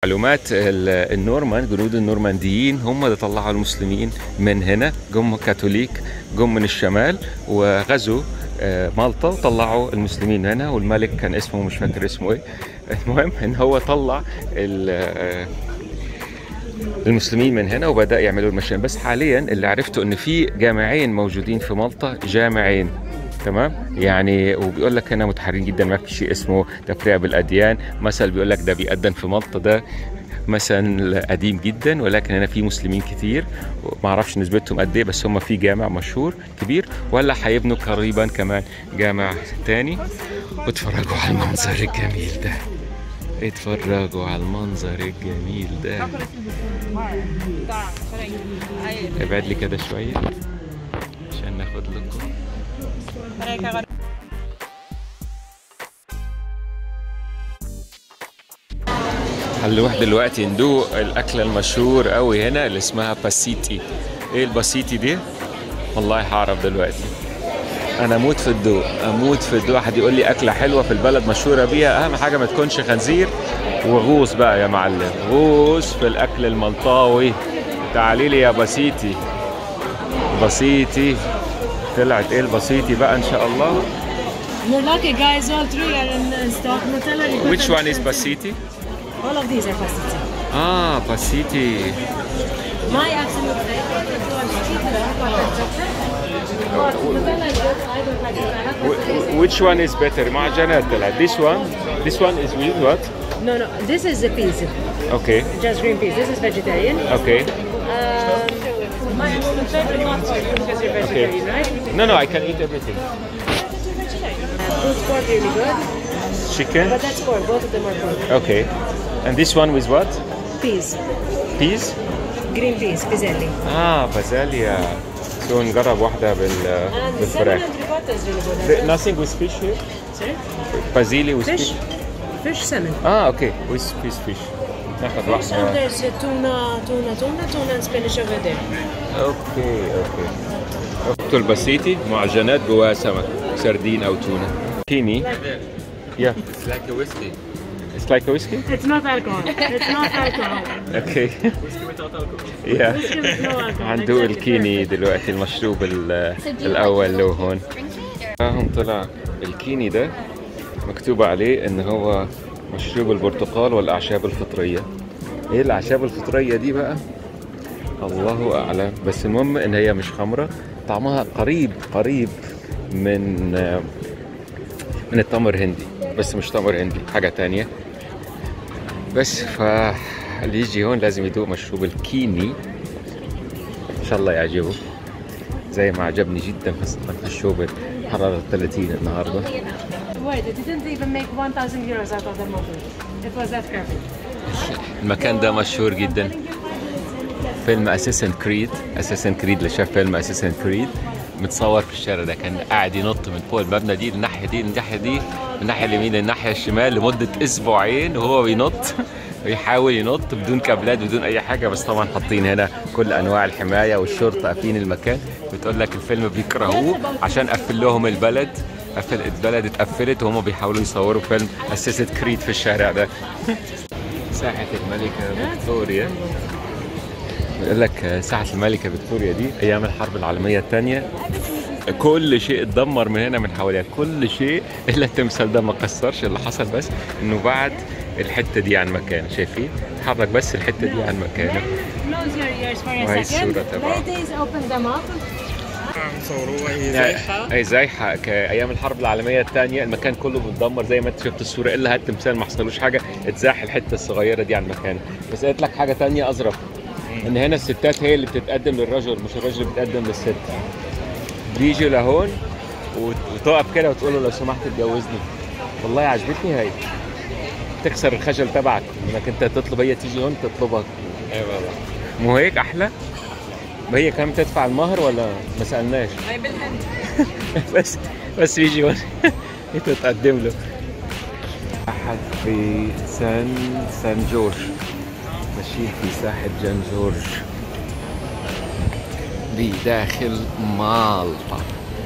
معلومات ال- النورمان جنود النورمانديين هم اللي طلعوا المسلمين من هنا جم كاثوليك جم من الشمال وغزوا آه، مالطا وطلعوا المسلمين هنا والملك كان اسمه مش فاكر اسمه ايه المهم ان هو طلع ال- آه، المسلمين من هنا وبدا يعملوا المشان بس حاليا اللي عرفته ان في جامعين موجودين في مالطا جامعين تمام يعني وبيقول لك هنا متحررين جدا ما في شيء اسمه تفرقه بالاديان مثل بيقول لك ده بيأذن في مالطا ده مثلا قديم جدا ولكن هنا في مسلمين كتير ما اعرفش نسبتهم قد ايه بس هم في جامع مشهور كبير ولا هيبنوا قريبا كمان جامع تاني واتفرجوا على المنظر الجميل ده اتفرجوا على المنظر الجميل ده ابعد لي كده شويه عشان ناخد لكم هنروح دلوقتي ندوق الاكله المشهور قوي هنا اللي اسمها باسيتي ايه الباسيتي دي والله هعرف دلوقتي انا اموت في الذوق اموت في الذوق حد يقول لي اكله حلوه في البلد مشهوره بيها اهم حاجه ما تكونش خنزير وغوص بقى يا معلم غوص في الاكل الملطاوي تعالي لي يا بسيتي بسيتي طلعت ايه البسيتي بقى ان شاء الله You're lucky, guys. All three are in uh, stock. Nutella. you got which them one is sent. بسيتي All of these are pasiti. اه بسيتي My absolute favorite is one But Nutella is good. I don't like Nutella. but Wh- it wh- which one is better معجنات طلعت this one this one is with what is- No, no. This is the peas. okay Just green peas. This is vegetarian. okay Um, my absolute favorite not for you because you're okay vegetarian, right? no no I can eat everything Uh, pulled pork really good. chicken But that's pork. Both of them are pork. okay and this one with what Peas. peas Green peas. Piselli. اه بازاليا سو نجرب واحدة بال And the salmon بالفراخ and ricotta is really good. as The- well. nothing with fish here Sorry? بازيلي with Fish. fish Fish salmon. اه اوكي with fish fish ناخد Fish and واحدة there's uh, tuna, tuna, tuna, tuna and spinach over there. اوكي اوكي اختو البسيتي معجنات جواها سمك سردين او تونة كيني yeah it's like a whiskey it's like a whiskey It's not alcohol. It's not alcohol. okay yeah It's no alcohol. هندوق Exactly. الكيني دلوقتي المشروب ال- الاول له هون هم طلع الكيني ده مكتوب عليه ان هو مشروب البرتقال والاعشاب الفطريه ايه الاعشاب الفطريه دي بقى الله اعلم بس المهم ان هي مش خمره طعمها قريب قريب من من التمر الهندي بس مش تمر هندي حاجه تانية بس فاللي يجي هون لازم يدوق مشروب الكيني ان شاء الله يعجبه زي ما عجبني جدا خاصة في الشوبة حرارة 30 النهاردة Wait, it didn't even make 1,000 euros out of the movie. It was that perfect. المكان ده مشهور جدا فيلم اساسن كريد اساسن كريد اللي شاف فيلم اساسن كريد متصور في الشارع ده كان قاعد ينط من فوق المبنى دي للناحيه دي للناحيه دي من الناحيه اليمين للناحيه الشمال لمده اسبوعين وهو بينط ويحاول ينط بدون كابلات بدون اي حاجه بس طبعا حاطين هنا كل انواع الحمايه والشرطه قافلين المكان بتقول لك الفيلم بيكرهوه عشان قفل لهم البلد قفل البلد اتقفلت وهم بيحاولوا يصوروا فيلم اساسن كريد في الشارع ده ساحه الملكه فيكتوريا بيقول لك ساحة الملكة فيكتوريا دي أيام الحرب العالمية الثانية كل شيء اتدمر من هنا من حواليها كل شيء إلا التمثال ده ما كسرش اللي حصل بس إنه بعد الحتة دي عن مكانه شايفين؟ حرك بس الحتة دي عن مكانه Close your ears for a وهي second. الصورة تبعه. Ladies, open them up. صوروها هي زيحة أي زيحة كأيام الحرب العالمية الثانية المكان كله متدمر زي ما أنت شفت الصورة إلا هات تمثال ما حصلوش حاجة اتزاح الحتة الصغيرة دي عن مكانه بس قلت لك حاجة تانية أظرف إن هنا الستات هي اللي بتتقدم للرجل مش الرجل اللي بيتقدم للست بيجي لهون وت- وتقف كده وتقول له لو سمحت اتجوزني والله عجبتني هاي تكسر الخجل تبعك انك انت تطلب هي تيجي هون تطلبك اي والله مو هيك احلى ما هي كم تدفع المهر ولا ما سالناش هاي بالهند. بس بس بيجي هون تتقدم له احد في سان سان جورج ماشيين في ساحة جان جورج بداخل مالطا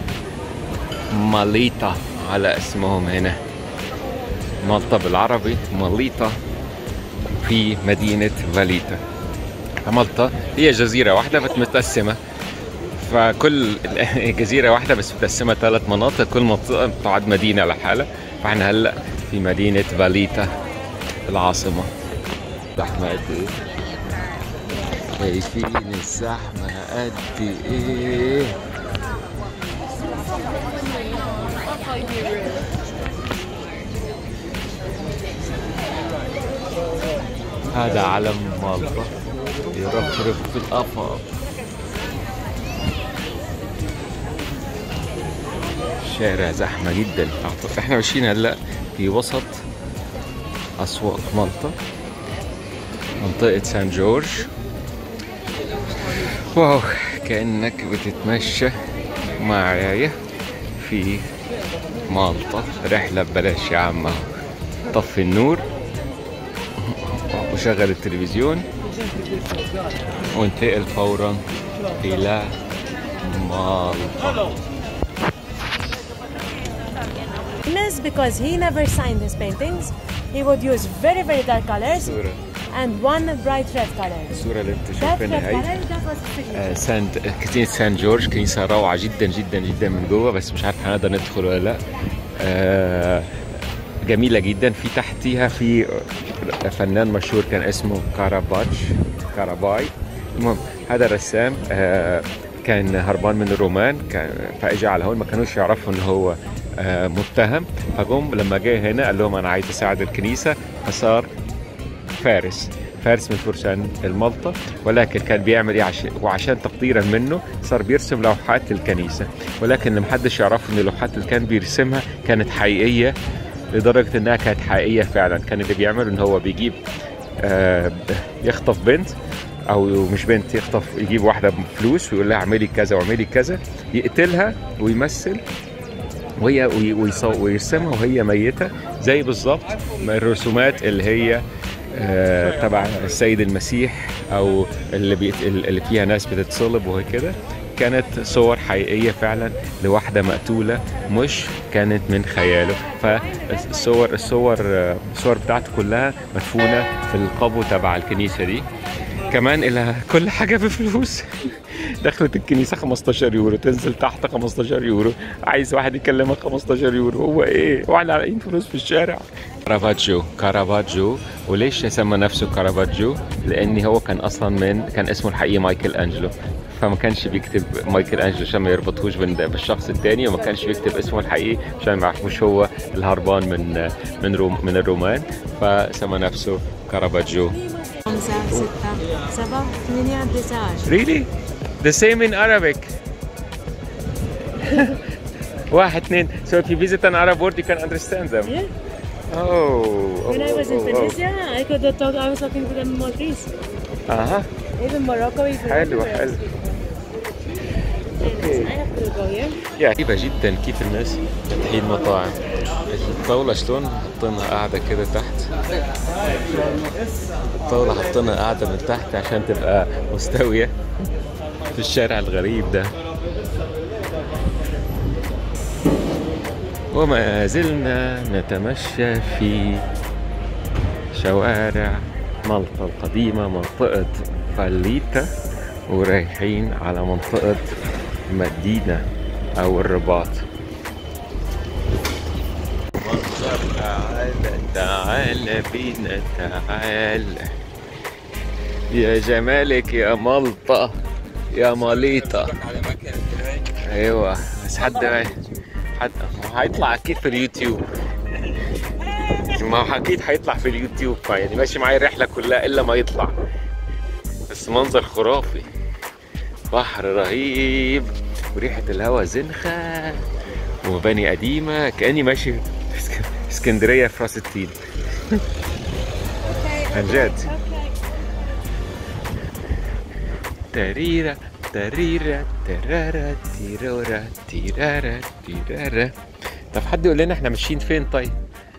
ماليطا على اسمهم هنا مالطا بالعربي ماليطا في مدينة فاليتا مالطا هي جزيرة واحدة بس متقسمة فكل جزيرة واحدة بس متقسمة ثلاث مناطق كل منطقة تعد مدينة لحالها فاحنا هلا في مدينة فاليتا العاصمة زحمة قد ايه شايفين الزحمة قد ايه هذا علم مالطا يرفرف في الآفاق شارع زحمة جدا احنا ماشيين هلا في وسط أسواق مالطا منطقة سان جورج واو كأنك بتتمشى معايا في مالطا رحلة ببلاش يا عم أهو. طفي النور وشغل التلفزيون وانتقل فورا إلى مالطا Famous because he never signed his paintings. He would use very, very dark colors الصورة and one bright red color. الصورة اللي انت That red شايفينها هي color, that was the signature. آه، سانت كنيسة سان جورج كنيسة روعة جدا جدا جدا من جوه بس مش عارف هنقدر ندخل ولا لا آه، جميلة جدا في تحتيها في فنان مشهور كان اسمه كاراباتش كاراباي المهم هذا الرسام آه، كان هربان من الرومان كان فاجى على هون ما كانوش يعرفوا ان هو آه، متهم فجم لما جه هنا قال لهم انا عايز اساعد الكنيسه فصار فارس فارس من فرسان المالطا ولكن كان بيعمل ايه عشان وعشان تقديرا منه صار بيرسم لوحات للكنيسه ولكن اللي محدش يعرف ان اللوحات اللي كان بيرسمها كانت حقيقيه لدرجه انها كانت حقيقيه فعلا كان اللي بيعمله ان هو بيجيب آه، يخطف بنت او مش بنت يخطف يجيب واحده بفلوس ويقول لها اعملي كذا واعملي كذا يقتلها ويمثل وهي وي- ويصو- ويرسمها وهي ميته زي بالظبط ما الرسومات اللي هي آه، تبع السيد المسيح او اللي بيت اللي فيها ناس بتتصلب وهكذا كانت صور حقيقيه فعلا لواحده مقتوله مش كانت من خياله فالصور الصور آه، الصور بتاعته كلها مدفونه في القبو تبع الكنيسه دي كمان إلها كل حاجة بفلوس دخلت الكنيسة 15 يورو تنزل تحت 15 يورو عايز واحد يكلمك 15 يورو هو ايه واحنا لاقيين فلوس في الشارع كارافاجو كارافاجو وليش سمى نفسه كارافاجو لان هو كان اصلا من كان اسمه الحقيقي مايكل انجلو فما كانش بيكتب مايكل انجلو عشان ما يربطوش بال- بالشخص التاني وما كانش بيكتب اسمه الحقيقي عشان ما يعرفوش هو الهربان من من روم من الرومان فسمى نفسه كارافاجو خمسة ستة سبعة ثمانية تسعة Really? The same in Arabic. واحد اثنين. So if you visit an Arab word, you can understand them. Yeah. Oh. When I was in oh, oh, Tunisia, I could have talk. I was talking to them in Maltese. oh. أها. Even Morocco, even حلو everywhere I حلو. speak Maltese. Anyways, I have to go here. يعني غريبة جدا كيف الناس فاتحين مطاعم. الطاولة شلون حاطينها قاعدة كده تحت. الطاولة حاطينها قاعدة من تحت عشان تبقى مستوية في الشارع الغريب ده. وما زلنا نتمشى في شوارع مالطا القديمة منطقة فاليتا ورايحين على منطقة مدينة أو الرباط تعال تعال بينا تعال يا جمالك يا مالطا يا ماليطا على مكنة الهاي ايوه بس حد حد ما هيطلع اكيد في اليوتيوب ما هو اكيد هيطلع في اليوتيوب يعني ماشي معايا الرحله كلها الا ما يطلع بس منظر خرافي بحر رهيب وريحه الهواء زنخه ومباني قديمه كاني ماشي في اسك- اسكندريه في راس التين عن جد تريرا تريرا ترارا تيرورا تيرارا تيرارا طب حد يقول لنا احنا ماشيين فين طيب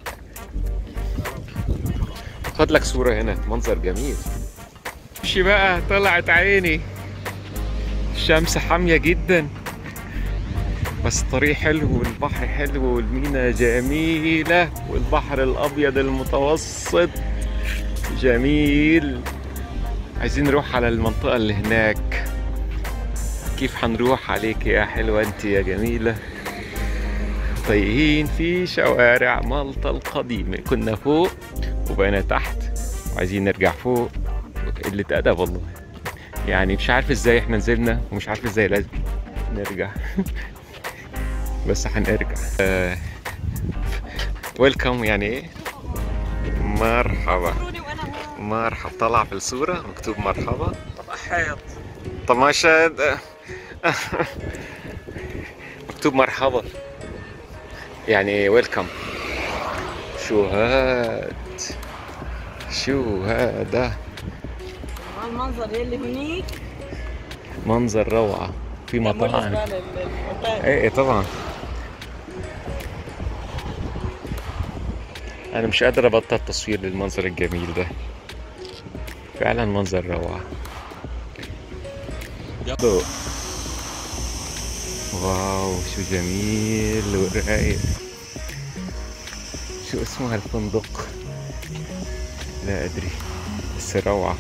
خد لك صورة هنا منظر جميل مشي بقى طلعت عيني الشمس حامية جدا بس الطريق حلو والبحر حلو والمينا جميلة والبحر الأبيض المتوسط جميل عايزين نروح على المنطقة اللي هناك كيف حنروح عليك يا حلوة انت يا جميلة تايهين في شوارع مالطا القديمة كنا فوق وبقينا تحت وعايزين نرجع فوق قلة أدب والله يعني مش عارف ازاي احنا نزلنا ومش عارف ازاي لازم نرجع بس هنرجع ويلكم يعني ايه مرحبا مرحبا طلع في الصورة مكتوب مرحبا حيط طماشة مكتوب مرحبا يعني ويلكم شو هاد شو هذا المنظر اللي هنيك منظر روعة في مطاعم بالنسبة للأوتيل ايه إيه طبعا انا مش قادر ابطل تصوير للمنظر الجميل ده فعلا منظر روعة ضوء. واو شو جميل ورايق شو اسمه هالفندق لا ادري بس روعة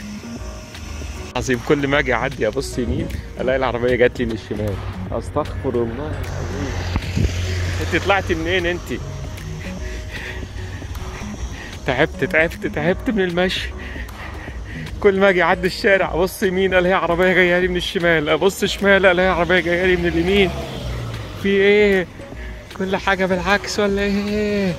عظيم كل ما اجي اعدي ابص يمين الاقي العربية جات لي من الشمال استغفر الله العظيم انت طلعتي منين انت تعبت تعبت تعبت من المشي كل ما اجي اعدي الشارع ابص يمين الاقي عربيه جايه لي من الشمال ابص شمال الاقي عربيه جايه لي من اليمين في ايه كل حاجه بالعكس ولا ايه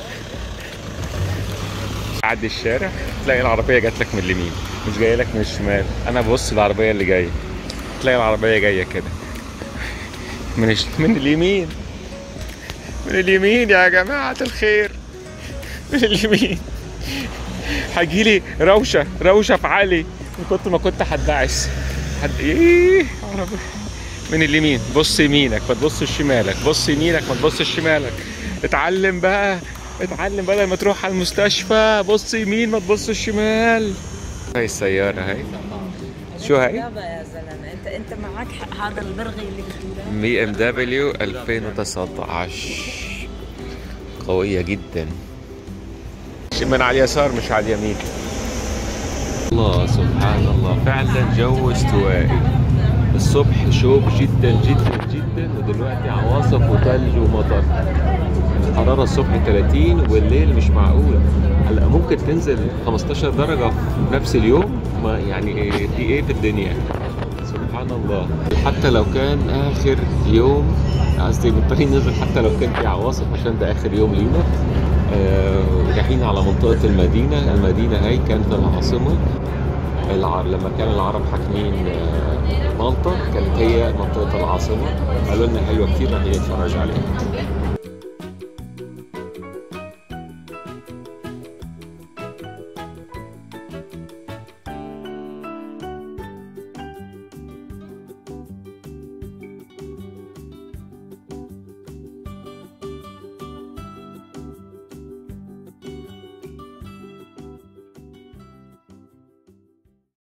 اعدي الشارع تلاقي العربيه جات لك من اليمين مش جايه لك من الشمال انا ببص العربيه اللي جايه تلاقي العربيه جايه كده من الش... من اليمين من اليمين يا جماعه الخير من اليمين هيجيلي روشه روشه في علي من كتر ما كنت هتدعس حد ايه عربي من اليمين بص يمينك ما تبصش شمالك بص يمينك ما تبصش شمالك اتعلم بقى اتعلم بدل ما تروح على المستشفى بص يمين ما تبصش شمال هاي السيارة هاي شو هاي؟ يابا يا زلمه انت انت معك حق هذا البرغي اللي بتقوله بي ام دبليو 2019 قوية جدا من على اليسار مش على اليمين الله سبحان الله فعلا جو استوائي الصبح شوب جدا جدا جدا ودلوقتي عواصف وثلج ومطر الحرارة الصبح 30 والليل مش معقول هلا ممكن تنزل 15 درجة في نفس اليوم ما يعني في ايه في الدنيا سبحان الله حتى لو كان اخر يوم قصدي مضطرين ننزل حتى لو كان في عواصف عشان ده اخر يوم لينا آه، رايحين على منطقة المدينة المدينة هاي كانت العاصمة الع... لما كان العرب حاكمين آه، مالطا كانت هي منطقة العاصمة قالوا لنا حلوة كتير راح نتفرج عليها